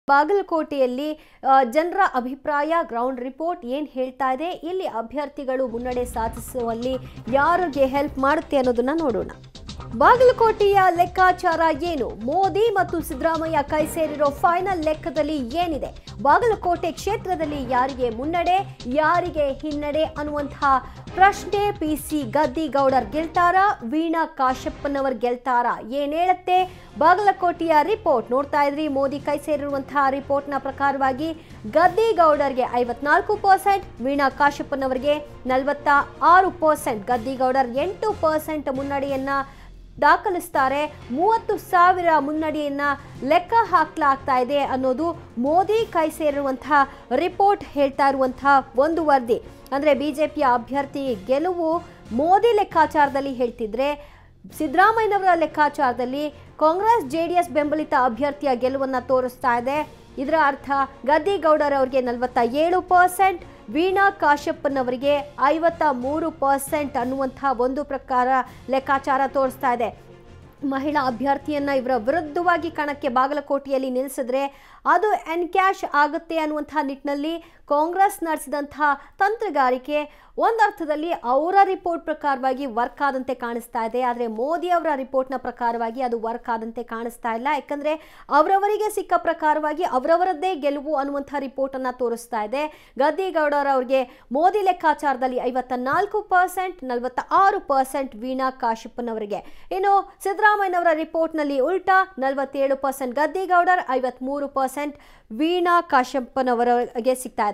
ಬಾಗಲಕೋಟೆಯಲ್ಲಿ ಆ, ಜನರ ಅಭಿಪ್ರಾಯ ಗ್ರೌಂಡ್ ರಿಪೋರ್ಟ್ ಏನು ಹೇಳ್ತಾ ಇದೆ ಇಲ್ಲಿ ಅಭ್ಯರ್ಥಿಗಳು ಮುನ್ನಡೆ ಸಾಧಿಸುವಲ್ಲಿ ಯಾರಿಗೆ ಹೆಲ್ಪ್ ಮಾಡುತ್ತೆ ಅನ್ನೋದನ್ನ ನೋಡೋಣ ಬಾಗಲಕೋಟೆಯ ಲೆಕ್ಕಾಚಾರ ಏನು ಮೋದಿ ಮತ್ತು ಸಿದ್ದರಾಮಯ್ಯ ಕೈ ಸೇರಿರೋ ಫೈನಲ್ ಲೆಕ್ಕದಲ್ಲಿ ಏನಿದೆ ಬಾಗಲಕೋಟೆ ಕ್ಷೇತ್ರದಲ್ಲಿ ಯಾರಿಗೆ ಮುನ್ನಡೆ ಯಾರಿಗೆ ಹಿನ್ನಡೆ ಅನ್ನುವಂತಹ ಪ್ರಶ್ನೆ ಪಿ ಸಿ ಗದ್ದಿಗೌಡರ್ ಗೆಲ್ತಾರ ವೀಣಾ ಕಾಶಪ್ಪನವರ್ ಗೆಲ್ತಾರ ಏನ್ ಹೇಳುತ್ತೆ ಬಾಗಲಕೋಟೆಯ ರಿಪೋರ್ಟ್ ನೋಡ್ತಾ ಇದ್ರಿ ಮೋದಿ ಕೈ ಸೇರಿರುವಂತಹ ರಿಪೋರ್ಟ್ನ ಪ್ರಕಾರವಾಗಿ ಗದ್ದಿಗೌಡರ್ಗೆ ಐವತ್ನಾಲ್ಕು ಪರ್ಸೆಂಟ್ ವೀಣಾ ಕಾಶಪ್ಪನವರಿಗೆ ನಲವತ್ತ ಆರು ಪರ್ಸೆಂಟ್ ಗದ್ದಿಗೌಡರ್ ಎಂಟು ಪರ್ಸೆಂಟ್ ಮುನ್ನಡೆಯನ್ನ ದಾಖಲಿಸ್ತಾರೆ ಮೂವತ್ತು ಸಾವಿರ ಮುನ್ನಡೆಯನ್ನ ಲೆಕ್ಕ ಹಾಕ್ಲಾಗ್ತಾ ಇದೆ ಅನ್ನೋದು ಮೋದಿ ಕೈ ಸೇರಿರುವಂತಹ ರಿಪೋರ್ಟ್ ಹೇಳ್ತಾ ಇರುವಂತಹ ಒಂದು ವರದಿ ಅಂದ್ರೆ ಬಿಜೆಪಿಯ ಅಭ್ಯರ್ಥಿ ಗೆಲುವು ಮೋದಿ ಲೆಕ್ಕಾಚಾರದಲ್ಲಿ ಹೇಳ್ತಿದ್ರೆ ಸಿದ್ದರಾಮಯ್ಯನವರ ಲೆಕ್ಕಾಚಾರದಲ್ಲಿ ಕಾಂಗ್ರೆಸ್ ಜೆಡಿಎಸ್ ಬೆಂಬಲಿತ ಅಭ್ಯರ್ಥಿಯ ಗೆಲುವನ್ನ ತೋರಿಸ್ತಾ ಇದೆ ಇದರ ಅರ್ಥ ಗದ್ದಿಗೌಡರ್ ಅವರಿಗೆ ನಲವತ್ತ ಏಳು ಪರ್ಸೆಂಟ್ ವೀಣಾ ಕಾಶಪ್ಪನವರಿಗೆ ಐವತ್ತ ಮೂರು ಪರ್ಸೆಂಟ್ ಅನ್ನುವಂಥ ಒಂದು ಪ್ರಕಾರ ಲೆಕ್ಕಾಚಾರ ತೋರಿಸ್ತಾ ಇದೆ ಮಹಿಳಾ ಅಭ್ಯರ್ಥಿಯನ್ನ ಇವರ ವಿರುದ್ಧವಾಗಿ ಕಣಕ್ಕೆ ಬಾಗಲಕೋಟೆಯಲ್ಲಿ ನಿಲ್ಲಿಸಿದ್ರೆ ಅದು ಎನ್ಕ್ಯಾಶ್ ಆಗುತ್ತೆ ಅನ್ನುವಂಥ ನಿಟ್ಟಿನಲ್ಲಿ ಕಾಂಗ್ರೆಸ್ ನಡೆಸಿದಂತಹ ತಂತ್ರಗಾರಿಕೆ ಒಂದರ್ಥದಲ್ಲಿ ಅವರ ರಿಪೋರ್ಟ್ ಪ್ರಕಾರವಾಗಿ ವರ್ಕ್ ಆದಂತೆ ಕಾಣಿಸ್ತಾ ಇದೆ ಆದರೆ ಮೋದಿ ಅವರ ರಿಪೋರ್ಟ್ನ ಪ್ರಕಾರವಾಗಿ ಅದು ವರ್ಕ್ ಆದಂತೆ ಕಾಣಿಸ್ತಾ ಇಲ್ಲ ಯಾಕಂದ್ರೆ ಅವರವರಿಗೆ ಸಿಕ್ಕ ಪ್ರಕಾರವಾಗಿ ಅವರವರದ್ದೇ ಗೆಲುವು ಅನ್ನುವಂಥ ರಿಪೋರ್ಟ್ ಅನ್ನ ತೋರಿಸ್ತಾ ಇದೆ ಗದ್ದಿಗೌಡರ್ ಅವರಿಗೆ ಮೋದಿ ಲೆಕ್ಕಾಚಾರದಲ್ಲಿ ಐವತ್ತ ನಾಲ್ಕು ಪರ್ಸೆಂಟ್ ನಲವತ್ತ ಆರು ಪರ್ಸೆಂಟ್ ವೀಣಾ ಕಾಶಪ್ಪನವರಿಗೆ ಇನ್ನು ಸಿದ್ದರಾಮಯ್ಯನವರ ರಿಪೋರ್ಟ್ನಲ್ಲಿ ಉಲ್ಟಾ ನಲವತ್ತೇಳು ಪರ್ಸೆಂಟ್ ಗದ್ದಿಗೌಡರ್ ಐವತ್ಮೂರು ಪರ್ಸೆಂಟ್ ವೀಣಾ ಕಾಶಪ್ಪನವರಿಗೆ ಸಿಗ್ತಾ ಇದೆ